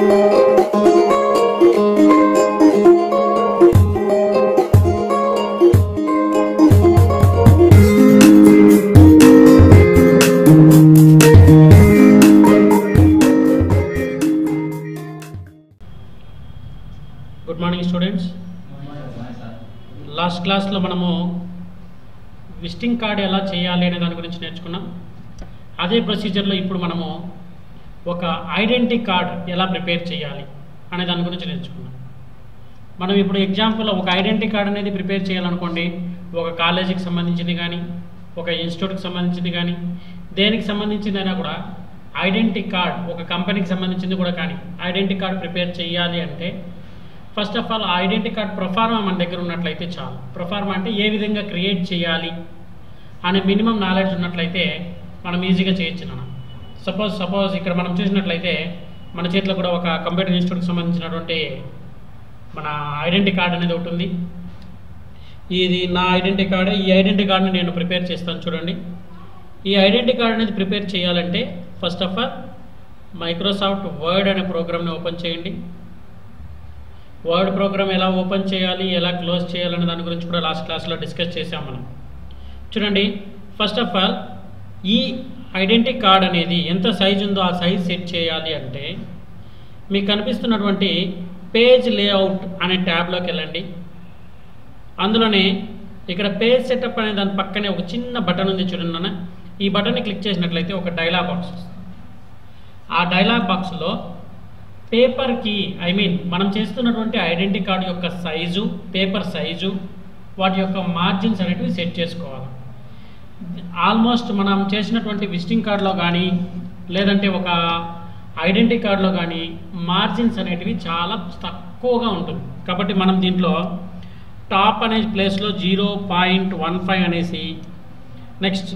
Good morning students last క్లాస్లో మనము visiting card ఎలా చేయాలి అనే దాని గురించి నేర్చుకున్నాం అదే ప్రొసీజర్లో ఇప్పుడు మనము ఒక ఐడెంటిటీ కార్డ్ ఎలా ప్రిపేర్ చేయాలి అనే దాని గురించి నేర్చుకున్నాం మనం ఇప్పుడు ఎగ్జాంపుల్ ఒక ఐడెంటిటీ కార్డ్ అనేది ప్రిపేర్ చేయాలనుకోండి ఒక కాలేజీకి సంబంధించింది కానీ ఒక ఇన్స్టిట్యూట్కి సంబంధించింది కానీ దేనికి సంబంధించిందైనా కూడా ఐడెంటిటీ కార్డ్ ఒక కంపెనీకి సంబంధించింది కూడా కానీ ఐడెంటిటీ కార్డ్ ప్రిపేర్ చేయాలి అంటే first of all identity card proforma మన దగ్గర ఉన్నట్లయితే చాలు ప్రొఫార్మా అంటే ఏ విధంగా క్రియేట్ చేయాలి అనే మినిమం నాలెడ్జ్ ఉన్నట్లయితే మనం ఈజీగా చేయొచ్చు నాన్న సపోజ్ సపోజ్ ఇక్కడ మనం చూసినట్లయితే మన చేతిలో కూడా ఒక కంప్యూటర్ ఇన్స్టిట్యూట్కి సంబంధించినటువంటి మన ఐడెంటిటీ కార్డ్ అనేది ఒకటి ఉంది ఇది నా ఐడెంటిటీ కార్డ్ ఈ ఐడెంటిటీ కార్డ్ని నేను ప్రిపేర్ చేస్తాను చూడండి ఈ ఐడెంటిటీ కార్డ్ అనేది ప్రిపేర్ చేయాలంటే first of all Microsoft Word అనే ప్రోగ్రామ్ని ఓపెన్ చేయండి వర్డ్ ప్రోగ్రామ్ ఎలా ఓపెన్ చేయాలి ఎలా క్లోజ్ చేయాలనే దాని గురించి కూడా లాస్ట్ క్లాస్లో డిస్కస్ చేసాం మనం చూడండి ఫస్ట్ ఆఫ్ ఆల్ ఈ ఐడెంటిటీ కార్డ్ అనేది ఎంత సైజ్ ఉందో ఆ సైజ్ సెట్ చేయాలి అంటే మీకు కనిపిస్తున్నటువంటి పేజ్ లేఅవుట్ అనే ట్యాబ్లోకి వెళ్ళండి అందులోనే ఇక్కడ పేజ్ సెటప్ అనే దాని పక్కనే ఒక చిన్న బటన్ ఉంది చూడండి నాన్న ఈ బటన్ని క్లిక్ చేసినట్లయితే ఒక డైలాగ్ బాక్స్ వస్తుంది ఆ డైలాగ్ బాక్స్లో పేపర్కి ఐ మీన్ మనం చేస్తున్నటువంటి ఐడెంటిటీ కార్డు యొక్క సైజు పేపర్ సైజు వాటి యొక్క మార్జిన్స్ అనేటివి సెట్ చేసుకోవాలి ఆల్మోస్ట్ మనం చేసినటువంటి విజిటింగ్ కార్డులో కానీ లేదంటే ఒక ఐడెంటిటీ కార్డులో కానీ మార్జిన్స్ అనేటివి చాలా తక్కువగా ఉంటుంది కాబట్టి మనం దీంట్లో టాప్ అనే ప్లేస్లో జీరో పాయింట్ వన్ ఫైవ్ అనేసి నెక్స్ట్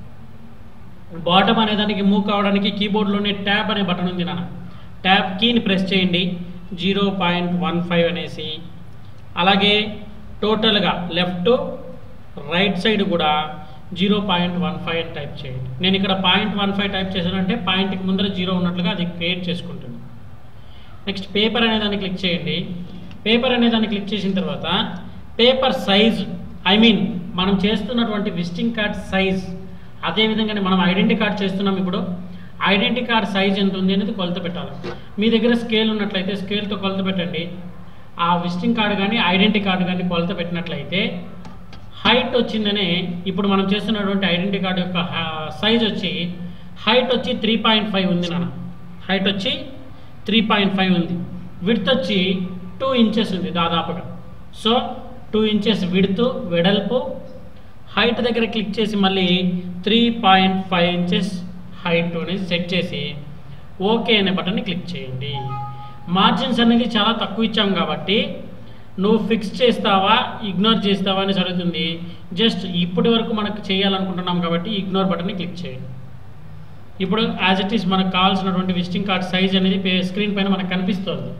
బాటమ్ అనే దానికి మూవ్ కావడానికి కీబోర్డ్లోనే ట్యాబ్ అనే బటన్ ఉంది నాన్న ట్యాబ్ కీని ప్రెస్ చేయండి జీరో పాయింట్ వన్ ఫైవ్ అనేసి అలాగే టోటల్గా లెఫ్ట్ రైట్ సైడ్ కూడా జీరో పాయింట్ వన్ ఫైవ్ అని టైప్ చేయండి నేను ఇక్కడ పాయింట్ వన్ ఫైవ్ టైప్ చేశానంటే పాయింట్కి ముందర జీరో ఉన్నట్లుగా అది క్రియేట్ చేసుకుంటుంది నెక్స్ట్ పేపర్ అనే దాన్ని క్లిక్ చేయండి పేపర్ అనే దాన్ని క్లిక్ చేసిన తర్వాత పేపర్ సైజ్ ఐ మీన్ మనం చేస్తున్నటువంటి విజిటింగ్ కార్డ్ సైజ్ అదేవిధంగానే మనం ఐడెంటిటీ కార్డ్ చేస్తున్నాం ఇప్పుడు ఐడెంటిటీ కార్డ్ సైజ్ ఎంత ఉంది అనేది కొలత పెట్టాలి మీ దగ్గర స్కేల్ ఉన్నట్లయితే స్కేల్తో కొలత పెట్టండి ఆ విజిటింగ్ కార్డు కానీ ఐడెంటిటీ కార్డు కానీ కొలత పెట్టినట్లయితే హైట్ వచ్చిందనే ఇప్పుడు మనం చేస్తున్నటువంటి ఐడెంటిటీ కార్డు యొక్క సైజ్ వచ్చి హైట్ వచ్చి త్రీ పాయింట్ ఫైవ్ ఉంది నాన్న హైట్ వచ్చి త్రీ పాయింట్ ఫైవ్ ఉంది విడ్త్ వచ్చి టూ ఇంచెస్ ఉంది దాదాపుగా సో టూ ఇంచెస్ విడ్త్ వెడల్పు హైట్ దగ్గర క్లిక్ చేసి మళ్ళీ three point five inches height అనేది సెట్ చేసి ఓకే అనే బటన్ని క్లిక్ చేయండి మార్జిన్స్ అనేది చాలా తక్కువ ఇచ్చాం కాబట్టి నువ్వు ఫిక్స్ చేస్తావా ఇగ్నోర్ చేస్తావా అని జరుగుతుంది జస్ట్ ఇప్పటి వరకు మనకు చేయాలనుకుంటున్నాం కాబట్టి ఇగ్నోర్ బటన్ని క్లిక్ చేయండి ఇప్పుడు యాజ్ ఇట్ ఈస్ మనకు కావాల్సినటువంటి విజిటింగ్ కార్డ్ సైజ్ అనేది పే- స్క్రీన్ పైన మనకు కనిపిస్తుంది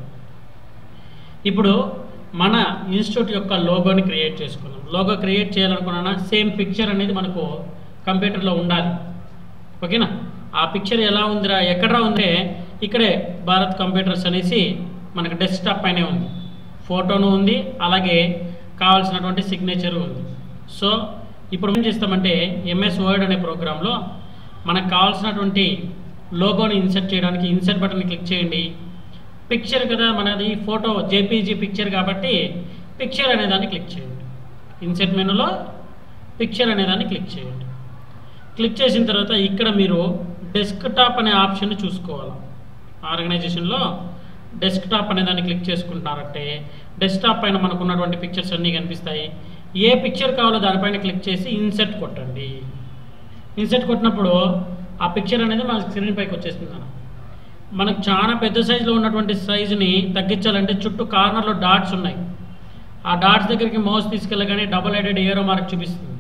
ఇప్పుడు మన ఇన్స్టిట్యూట్ యొక్క లోగోని క్రియేట్ చేసుకుందాం లోగో క్రియేట్ చేయాలనుకున్నా సేమ్ పిక్చర్ అనేది మనకు కంప్యూటర్లో ఉండాలి ఓకేనా ఆ పిక్చర్ ఎలా ఉందిరా ఎక్కడరా ఉందే ఇక్కడే భారత్ కంప్యూటర్స్ అనేసి మనకు డెస్క్టాప్ పైనే ఉంది ఫోటోను ఉంది అలాగే కావాల్సినటువంటి సిగ్నేచర్ ఉంది సో ఇప్పుడు ఏం చేస్తామంటే ఎంఎస్ వర్డ్ అనే ప్రోగ్రాంలో మనకు కావాల్సినటువంటి లోగోని ఇన్సర్ట్ చేయడానికి ఇన్సర్ట్ బటన్ క్లిక్ చేయండి పిక్చర్ కదా మనది ఫోటో జేపీజీ పిక్చర్ కాబట్టి పిక్చర్ అనే దాన్ని క్లిక్ చేయండి ఇన్సెట్ మెనూలో పిక్చర్ అనే దాన్ని క్లిక్ చేయండి క్లిక్ చేసిన తర్వాత ఇక్కడ మీరు డెస్క్టాప్ అనే ఆప్షన్ చూసుకోవాలి ఆర్గనైజేషన్లో డెస్క్టాప్ అనే దాన్ని క్లిక్ చేసుకుంటున్నారంటే డెస్క్టాప్ పైన మనకు ఉన్నటువంటి పిక్చర్స్ అన్నీ కనిపిస్తాయి ఏ పిక్చర్ కావాలో దానిపైన క్లిక్ చేసి ఇన్సెట్ కొట్టండి ఇన్సెట్ కొట్టినప్పుడు ఆ పిక్చర్ అనేది మన స్క్రీన్ పైకి వచ్చేస్తుంది అన్న. మనకు చాలా పెద్ద సైజులో ఉన్నటువంటి సైజుని తగ్గించాలంటే చుట్టూ కార్నర్లో డాట్స్ ఉన్నాయి ఆ డాట్స్ దగ్గరికి మౌస్ తీసుకెళ్ళగానే డబుల్ హెడెడ్ ఏరో మార్క్ చూపిస్తుంది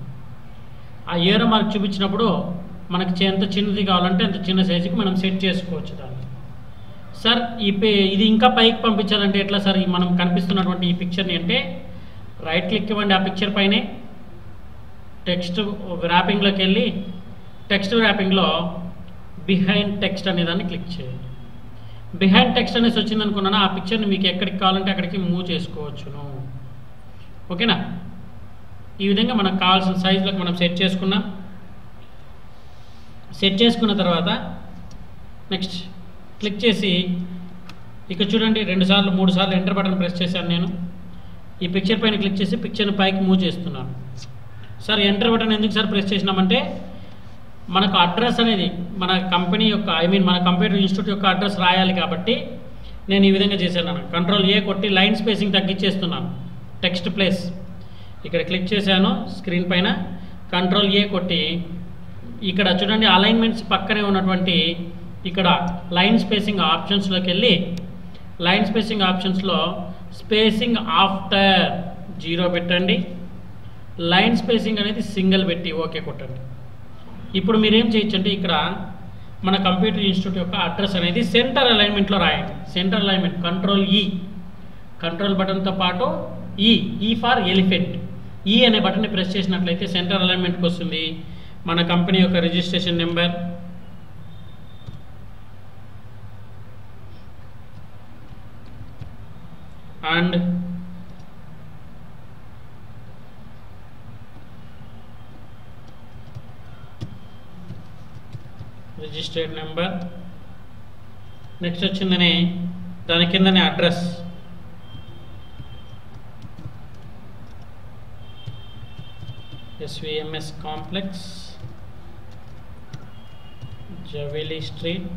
ఆ ఏరో మార్క్ చూపించినప్పుడు మనకి చే- ఎంత చిన్నది కావాలంటే అంత చిన్న సైజుకి మనం సెట్ చేసుకోవచ్చు దాన్ని సార్ ఈ పే- ఇది ఇంకా పైకి పంపించాలంటే ఎట్లా సార్ ఈ మనం కనిపిస్తున్నటువంటి ఈ పిక్చర్ని అంటే రైట్ క్లిక్ ఇవ్వండి ఆ పిక్చర్ పైనే టెక్స్ట్ ర్యాపింగ్లోకి వెళ్ళి టెక్స్ట్ ర్యాపింగ్లో బిహైండ్ టెక్స్ట్ అనే దాన్ని క్లిక్ చేయండి బిహైండ్ టెక్స్ట్ అనేసి వచ్చింది అనుకున్నాను ఆ పిక్చర్ని మీకు ఎక్కడికి కావాలంటే అక్కడికి మూవ్ చేసుకోవచ్చును ఓకేనా ఈ విధంగా మనకు కావాల్సిన సైజులకు మనం సెట్ చేసుకున్నాం సెట్ చేసుకున్న తర్వాత నెక్స్ట్ క్లిక్ చేసి ఇక్కడ చూడండి రెండు సార్లు మూడు సార్లు ఎంటర్ బటన్ ప్రెస్ చేశాను నేను ఈ పిక్చర్ పైన క్లిక్ చేసి పిక్చర్ని పైకి మూవ్ చేస్తున్నాను సార్ ఎంటర్ బటన్ ఎందుకు సార్ ప్రెస్ చేసినామంటే మనకు అడ్రస్ అనేది మన కంపెనీ యొక్క ఐ మీన్ మన కంప్యూటర్ ఇన్స్టిట్యూట్ యొక్క అడ్రస్ రాయాలి కాబట్టి నేను ఈ విధంగా చేశాను కంట్రోల్ ఏ కొట్టి లైన్ స్పేసింగ్ తగ్గించేస్తున్నాను టెక్స్ట్ ప్లేస్ ఇక్కడ క్లిక్ చేశాను స్క్రీన్ పైన కంట్రోల్ ఏ కొట్టి ఇక్కడ చూడండి అలైన్మెంట్స్ పక్కనే ఉన్నటువంటి ఇక్కడ లైన్ స్పేసింగ్ ఆప్షన్స్లోకి వెళ్ళి లైన్ స్పేసింగ్ ఆప్షన్స్లో స్పేసింగ్ ఆఫ్టర్ జీరో పెట్టండి లైన్ స్పేసింగ్ అనేది సింగిల్ పెట్టి ఓకే కొట్టండి ఇప్పుడు మీరేం చేయొచ్చు అంటే ఇక్కడ మన కంప్యూటర్ ఇన్స్టిట్యూట్ యొక్క అడ్రస్ అనేది సెంటర్ అలైన్మెంట్లో రాయండి centre alignment control E control బటన్తో పాటు ఈ ఈ ఫార్ ఎలిఫెంట్ ఈ అనే బటన్ని ప్రెస్ చేసినట్లయితే సెంటర్ అలైన్మెంట్కి వస్తుంది మన కంపెనీ యొక్క registration number and registered number next వచ్చిందని దాని కిందనే address SVMS complex Javeli street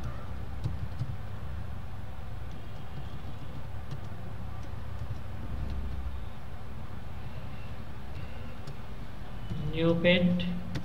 Newpet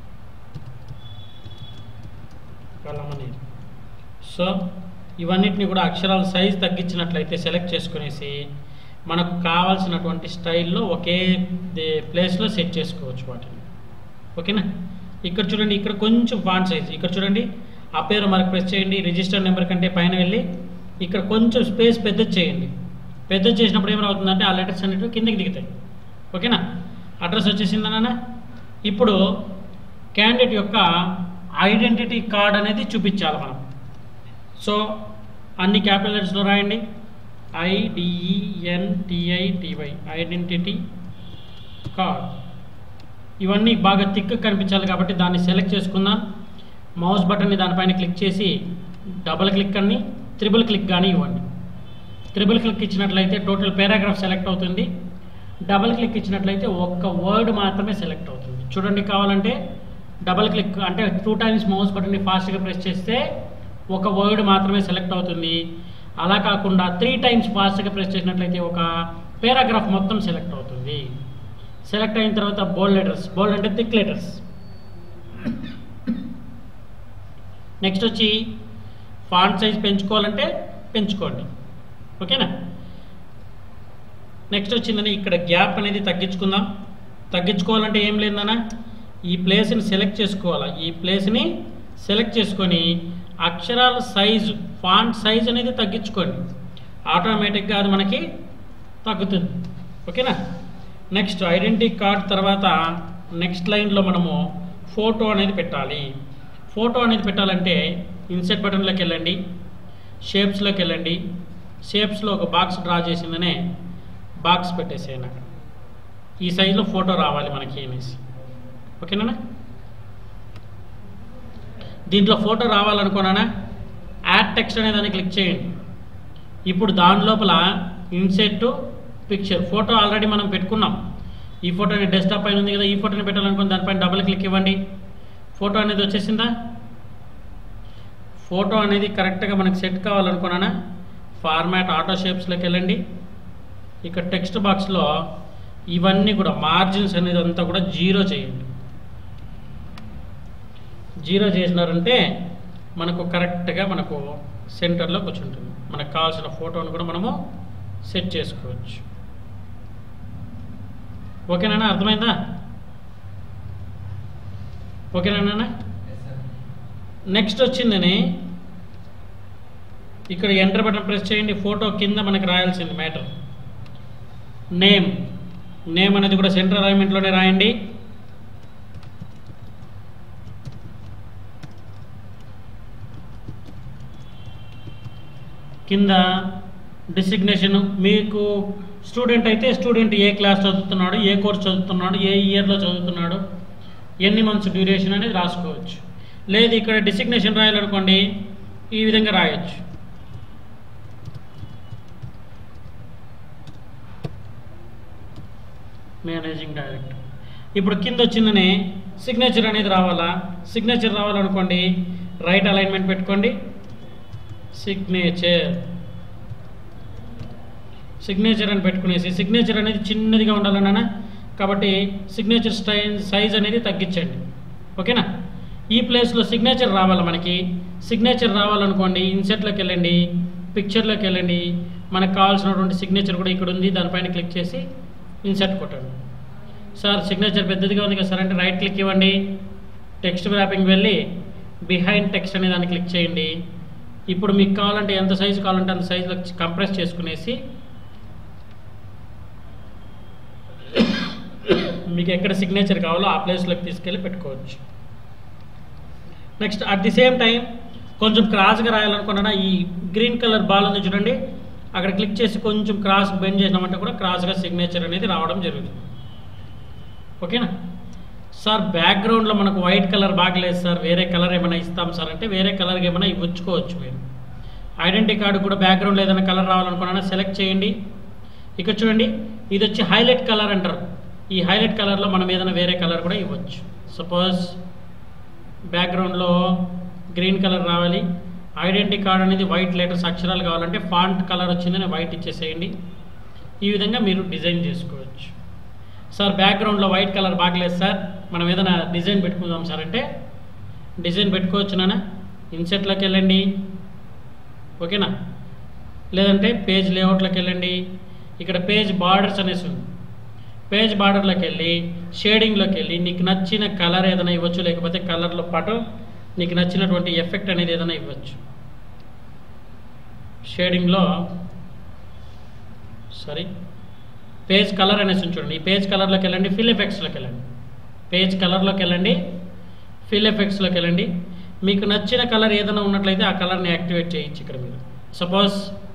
Kalamaneru so ఇవన్నిటిని కూడా అక్షరాల సైజ్ తగ్గించినట్లయితే సెలెక్ట్ చేసుకునేసి మనకు కావాల్సినటువంటి స్టైల్లో ఒకే దే- ప్లేస్లో సెట్ చేసుకోవచ్చు వాటిని ఓకేనా ఇక్కడ చూడండి ఇక్కడ కొంచెం ఫాంట్ సైజ్ ఇక్కడ చూడండి ఆ పేరు మనకు ప్రెస్ చేయండి రిజిస్టర్ నెంబర్ కంటే పైన వెళ్ళి ఇక్కడ కొంచెం స్పేస్ పెద్దది చేయండి పెద్దది చేసినప్పుడు ఏమవుతుందంటే ఆ లెటర్స్ అనేవి కిందకి దిగుతాయి ఓకేనా అడ్రస్ వచ్చేసిందా నాన్న ఇప్పుడు క్యాండిడేట్ యొక్క ఐడెంటిటీ కార్డ్ అనేది చూపించాలి మనం సో అన్ని క్యాపిటల్ లెటర్స్లో రాయండి ఐడిఈఎన్టిఐటివై ఐడెంటిటీ కార్డ్ ఇవన్నీ బాగా థిక్ కనిపించాలి కాబట్టి దాన్ని సెలెక్ట్ చేసుకుందాం మౌస్ బటన్ని దానిపైన క్లిక్ చేసి డబుల్ క్లిక్ అని త్రిబుల్ క్లిక్ కానీ ఇవ్వండి త్రిబుల్ క్లిక్ ఇచ్చినట్లయితే టోటల్ పారాగ్రాఫ్ సెలెక్ట్ అవుతుంది డబుల్ క్లిక్ ఇచ్చినట్లయితే ఒక్క వర్డ్ మాత్రమే సెలెక్ట్ అవుతుంది చూడండి కావాలంటే డబుల్ క్లిక్ అంటే టూ టైమ్స్ మౌస్ బటన్ని ఫాస్ట్గా ప్రెస్ చేస్తే ఒక వర్డ్ మాత్రమే సెలెక్ట్ అవుతుంది అలా కాకుండా త్రీ టైమ్స్ ఫాస్ట్గా ప్రెస్ చేసినట్లయితే ఒక పారాగ్రాఫ్ మొత్తం సెలెక్ట్ అవుతుంది సెలెక్ట్ అయిన తర్వాత బోల్డ్ లెటర్స్ బోల్డ్ అంటే థిక్ లెటర్స్ నెక్స్ట్ వచ్చి ఫాంట్ సైజ్ పెంచుకోవాలంటే పెంచుకోండి ఓకేనా నెక్స్ట్ వచ్చిందని ఇక్కడ గ్యాప్ అనేది తగ్గించుకుందాం తగ్గించుకోవాలంటే ఏం లేదన్నా ఈ ప్లేస్ని సెలెక్ట్ చేసుకోవాలా ఈ ప్లేస్ని సెలెక్ట్ చేసుకొని అక్షరాల సైజు ఫాంట్ సైజ్ అనేది తగ్గించుకోండి ఆటోమేటిక్గా అది మనకి తగ్గుతుంది ఓకేనా నెక్స్ట్ ఐడెంటిటీ కార్డ్ తర్వాత నెక్స్ట్ లైన్లో మనము ఫోటో అనేది పెట్టాలి ఫోటో అనేది పెట్టాలంటే ఇన్సెట్ బటన్లోకి వెళ్ళండి షేప్స్లోకి వెళ్ళండి షేప్స్లో ఒక బాక్స్ డ్రా చేసిందనే బాక్స్ పెట్టేసేయండి అక్కడ ఈ సైజులో ఫోటో రావాలి మనకి అనేసి ఓకేనా దీంట్లో ఫోటో రావాలనుకున్నానా యాడ్ టెక్స్ట్ అనే దాన్ని క్లిక్ చేయండి ఇప్పుడు దాని లోపల ఇన్సెట్ పిక్చర్ ఫోటో ఆల్రెడీ మనం పెట్టుకున్నాం ఈ ఫోటోని డెస్క్టాప్ పైన ఉంది కదా ఈ ఫోటోని పెట్టాలనుకుని దానిపైన డబుల్ క్లిక్ ఇవ్వండి ఫోటో అనేది వచ్చేసిందా ఫోటో అనేది కరెక్ట్గా మనకి సెట్ కావాలనుకున్నానా ఫార్మాట్ ఆటో షేప్స్లోకి వెళ్ళండి ఇక్కడ టెక్స్ట్ బాక్స్లో ఇవన్నీ కూడా మార్జిన్స్ అనేది అంతా కూడా జీరో చేయండి జీరో చేసినారంటే మనకు కరెక్ట్గా మనకు సెంటర్లో కూర్చుంటుంది మనకు కావాల్సిన ఫోటోను కూడా మనము సెట్ చేసుకోవచ్చు ఓకేనా అర్థమైందా ఓకేనా నెక్స్ట్ వచ్చిందని ఇక్కడ ఎంటర్ బటన్ ప్రెస్ చేయండి ఫోటో కింద మనకి రాయాల్సింది మ్యాటర్ నేమ్ నేమ్ అనేది కూడా సెంటర్ అలైన్మెంట్లోనే రాయండి కింద డిసిగ్నేషన్ మీకు స్టూడెంట్ అయితే స్టూడెంట్ ఏ క్లాస్ చదువుతున్నాడు ఏ కోర్స్ చదువుతున్నాడు ఏ ఇయర్లో చదువుతున్నాడు ఎన్ని మంత్స్ డ్యూరేషన్ అనేది రాసుకోవచ్చు లేదు ఇక్కడ డిసిగ్నేషన్ రాయాలనుకోండి ఈ విధంగా రాయొచ్చు మేనేజింగ్ డైరెక్టర్ ఇప్పుడు కింద వచ్చిందని సిగ్నేచర్ అనేది రావాలా సిగ్నేచర్ రావాలనుకోండి రైట్ అలైన్మెంట్ పెట్టుకోండి సిగ్నేచర్ సిగ్నేచర్ అని పెట్టుకునేసి సిగ్నేచర్ అనేది చిన్నదిగా ఉండాలన్నా కాబట్టి సిగ్నేచర్ స్టైల్ సైజ్ అనేది తగ్గించండి ఓకేనా ఈ ప్లేస్లో సిగ్నేచర్ రావాలి మనకి సిగ్నేచర్ రావాలనుకోండి ఇన్సెట్లోకి వెళ్ళండి పిక్చర్లోకి వెళ్ళండి మనకు కావాల్సినటువంటి సిగ్నేచర్ కూడా ఇక్కడ ఉంది దానిపైన క్లిక్ చేసి ఇన్సెట్ కొట్టండి సార్ సిగ్నేచర్ పెద్దదిగా ఉంది కదా సార్ అంటే రైట్ క్లిక్ ఇవ్వండి టెక్స్ట్ వ్రాపింగ్ వెళ్ళి బిహైండ్ టెక్స్ట్ అనే దాన్ని క్లిక్ చేయండి ఇప్పుడు మీకు కావాలంటే ఎంత సైజు కావాలంటే అంత సైజులో కంప్రెస్ చేసుకునేసి మీకు ఎక్కడ సిగ్నేచర్ కావాలో ఆ ప్లేస్లోకి తీసుకెళ్ళి పెట్టుకోవచ్చు next at the same time కొంచెం క్రాస్గా రాయాలనుకున్నా ఈ గ్రీన్ కలర్ బాల్ ఉంది చూడండి అక్కడ క్లిక్ చేసి కొంచెం క్రాస్ బెండ్ చేసినామంటే కూడా క్రాస్గా సిగ్నేచర్ అనేది రావడం జరుగుతుంది ఓకేనా సార్ బ్యాక్గ్రౌండ్లో మనకు వైట్ కలర్ బాగలేదు సార్ వేరే కలర్ ఏమైనా ఇస్తాం సార్ అంటే వేరే కలర్కి ఏమైనా ఇవ్వచ్చుకోవచ్చు మీరు ఐడెంటిటీ కార్డు కూడా బ్యాక్గ్రౌండ్లో ఏదైనా కలర్ రావాలనుకున్నా సెలెక్ట్ చేయండి ఇక్కడ చూడండి ఇది వచ్చి హైలైట్ కలర్ అంటారు ఈ హైలైట్ కలర్లో మనం ఏదైనా వేరే కలర్ కూడా ఇవ్వచ్చు సపోజ్ బ్యాక్గ్రౌండ్లో గ్రీన్ కలర్ రావాలి ఐడెంటిటీ కార్డ్ అనేది వైట్ లెటర్స్ అక్షరాలు కావాలంటే ఫాంట్ కలర్ వచ్చిందని వైట్ ఇచ్చేసేయండి ఈ విధంగా మీరు డిజైన్ చేసుకోవచ్చు సార్ బ్యాక్గ్రౌండ్లో వైట్ కలర్ బాగలేదు సార్ మనం ఏదైనా డిజైన్ పెట్టుకుందాం సార్ అంటే డిజైన్ పెట్టుకోవచ్చు నాన్న ఇన్సెట్లోకి వెళ్ళండి ఓకేనా లేదంటే పేజ్ లేఅవుట్లోకి వెళ్ళండి ఇక్కడ పేజ్ బార్డర్స్ అనేసి ఉంది పేజ్ బార్డర్లోకి వెళ్ళి షేడింగ్లోకి వెళ్ళి నీకు నచ్చిన కలర్ ఏదైనా ఇవ్వచ్చు లేకపోతే కలర్లో పాటు నీకు నచ్చినటువంటి ఎఫెక్ట్ అనేది ఏదైనా ఇవ్వచ్చు షేడింగ్లో సారీ పేజ్ కలర్ అనేసి ఉంది చూడండి ఈ పేజ్ కలర్లోకి వెళ్ళండి ఫిల్ ఎఫెక్ట్స్లోకి వెళ్ళండి పేజ్ కలర్లోకి వెళ్ళండి ఫిల్ ఎఫెక్ట్స్లోకి వెళ్ళండి మీకు నచ్చిన కలర్ ఏదైనా ఉన్నట్లయితే ఆ కలర్ని యాక్టివేట్ చేయొచ్చు ఇక్కడ మీరు సపోజ్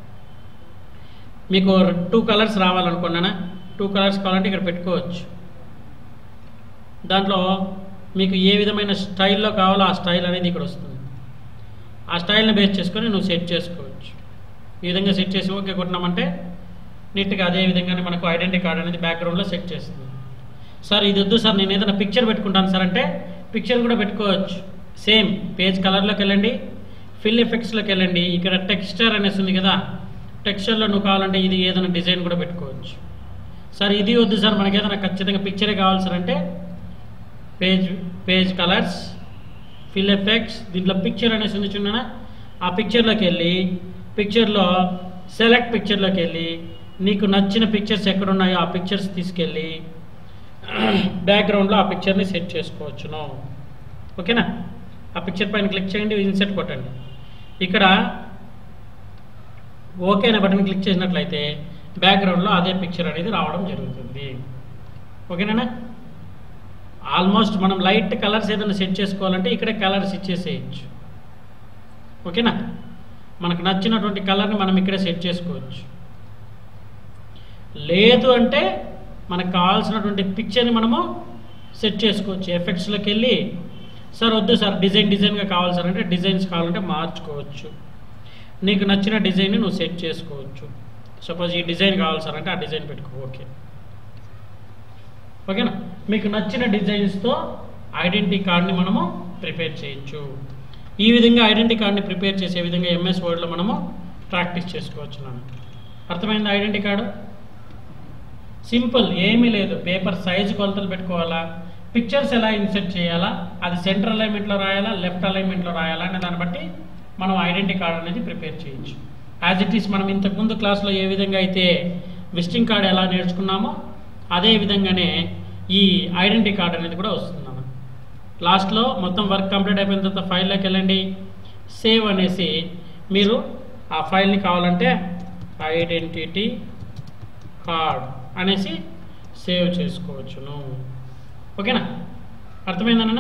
మీకు టూ కలర్స్ రావాలనుకున్నానా టూ కలర్స్ కావాలంటే ఇక్కడ పెట్టుకోవచ్చు దాంట్లో మీకు ఏ విధమైన స్టైల్లో కావాలో ఆ స్టైల్ అనేది ఇక్కడ వస్తుంది ఆ స్టైల్ని బేస్ చేసుకొని నువ్వు సెట్ చేసుకోవచ్చు ఈ విధంగా సెట్ చేసి ఓకే కొట్టినామంటే నీట్గా అదే విధంగానే మనకు ఐడెంటిటీ కార్డ్ అనేది బ్యాక్గ్రౌండ్లో సెట్ చేస్తుంది సార్ ఇది వద్దు సార్ నేను ఏదైనా పిక్చర్ పెట్టుకుంటాను సార్ అంటే పిక్చర్ కూడా పెట్టుకోవచ్చు సేమ్ పేజ్ కలర్లోకి వెళ్ళండి ఫిల్ ఎఫెక్ట్స్లోకి వెళ్ళండి ఇక్కడ టెక్స్చర్ అనేసి ఉంది కదా టెక్స్చర్లో నువ్వు కావాలంటే ఇది ఏదైనా డిజైన్ కూడా పెట్టుకోవచ్చు సార్ ఇది వద్దు సార్ మనకి ఏదైనా ఖచ్చితంగా పిక్చరే కావాలి సార్ అంటే page page colours fill effects దీంట్లో పిక్చర్ అనేసి ఉంది చూడనా ఆ పిక్చర్లోకి వెళ్ళి పిక్చర్లో సెలెక్ట్ పిక్చర్లోకి వెళ్ళి నీకు నచ్చిన పిక్చర్స్ ఎక్కడ ఉన్నాయో ఆ పిక్చర్స్ తీసుకెళ్ళి బ్యాక్గ్రౌండ్లో ఆ పిక్చర్ని సెట్ చేసుకోవచ్చును ఓకేనా ఆ పిక్చర్ పైన క్లిక్ చేయండి ఇన్సెట్ కొట్టండి ఇక్కడ ఓకే అనే బటన్ క్లిక్ చేసినట్లయితే బ్యాక్గ్రౌండ్లో అదే పిక్చర్ అనేది రావడం జరుగుతుంది ఓకేనా ఆల్మోస్ట్ మనం లైట్ కలర్స్ ఏదైనా సెట్ చేసుకోవాలంటే ఇక్కడే కలర్స్ ఇచ్చేసేయచ్చు ఓకేనా మనకు నచ్చినటువంటి కలర్ని మనం ఇక్కడే సెట్ చేసుకోవచ్చు లేదు అంటే మనకు కావాల్సినటువంటి పిక్చర్ని మనము సెట్ చేసుకోవచ్చు ఎఫెక్ట్స్లోకి వెళ్ళి సార్ వద్దు సార్ డిజైన్ డిజైన్గా కావాలి సార్ అంటే డిజైన్స్ కావాలంటే మార్చుకోవచ్చు నీకు నచ్చిన డిజైన్ని నువ్వు సెట్ చేసుకోవచ్చు సపోజ్ ఈ డిజైన్ కావాలి సార్ అంటే ఆ డిజైన్ పెట్టుకో ఓకే ఓకేనా మీకు నచ్చిన డిజైన్స్తో ఐడెంటిటీ కార్డ్ని మనము ప్రిపేర్ చేయొచ్చు ఈ విధంగా ఐడెంటిటీ కార్డ్ని ప్రిపేర్ చేసే విధంగా ఎంఎస్ వర్డ్లో మనము ప్రాక్టీస్ చేసుకోవచ్చు నాన్న అర్థమైంది ఐడెంటిటీ కార్డు సింపుల్ ఏమీ లేదు పేపర్ సైజు కొలతలు పెట్టుకోవాలా పిక్చర్స్ ఎలా ఇన్సెట్ చేయాలా అది సెంటర్ అలైన్మెంట్లో రాయాలా లెఫ్ట్ అలైన్మెంట్లో రాయాలా అనే దాన్ని బట్టి మనం ఐడెంటిటీ కార్డ్ అనేది ప్రిపేర్ చేయొచ్చు యాజ్ ఇట్ ఈస్ మనం ఇంతకుముందు క్లాస్లో ఏ విధంగా అయితే విజిటింగ్ కార్డ్ ఎలా నేర్చుకున్నామో అదే విధంగానే ఈ ఐడెంటిటీ కార్డ్ అనేది కూడా వస్తుంది అన్న లాస్ట్లో మొత్తం వర్క్ కంప్లీట్ అయిపోయిన తర్వాత ఫైల్లోకి వెళ్ళండి సేవ్ అనేసి మీరు ఆ ఫైల్ని కావాలంటే ఐడెంటిటీ కార్డ్ అనేసి సేవ్ చేసుకోవచ్చును ఓకేనా అర్థమైందన్న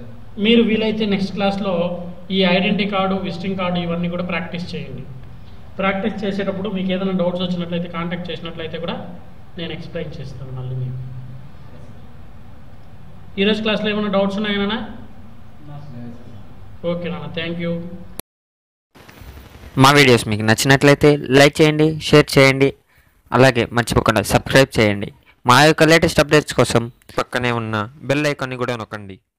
మీరు వీలైతే నెక్స్ట్ క్లాస్లో ఈ ఐడెంటిటీ కార్డు విజిటింగ్ కార్డు ఇవన్నీ కూడా ప్రాక్టీస్ చేయండి ప్రాక్టీస్ చేసేటప్పుడు మీకు ఏదైనా డౌట్స్ వచ్చినట్లయితే కాంటాక్ట్ చేసినట్లయితే కూడా నేను ఎక్స్ప్లెయిన్ చేస్తాను మళ్ళీ మీకు ఈరోజు క్లాస్లో ఏమైనా డౌట్స్ ఉన్నాయా నాన్న ఓకే నాన్న థ్యాంక్ యూ మా వీడియోస్ మీకు నచ్చినట్లయితే లైక్ చేయండి షేర్ చేయండి అలాగే మర్చిపోకుండా సబ్స్క్రైబ్ చేయండి మా యొక్క లేటెస్ట్ అప్డేట్స్ కోసం పక్కనే ఉన్న బెల్ ఐకాన్ని కూడా నొక్కండి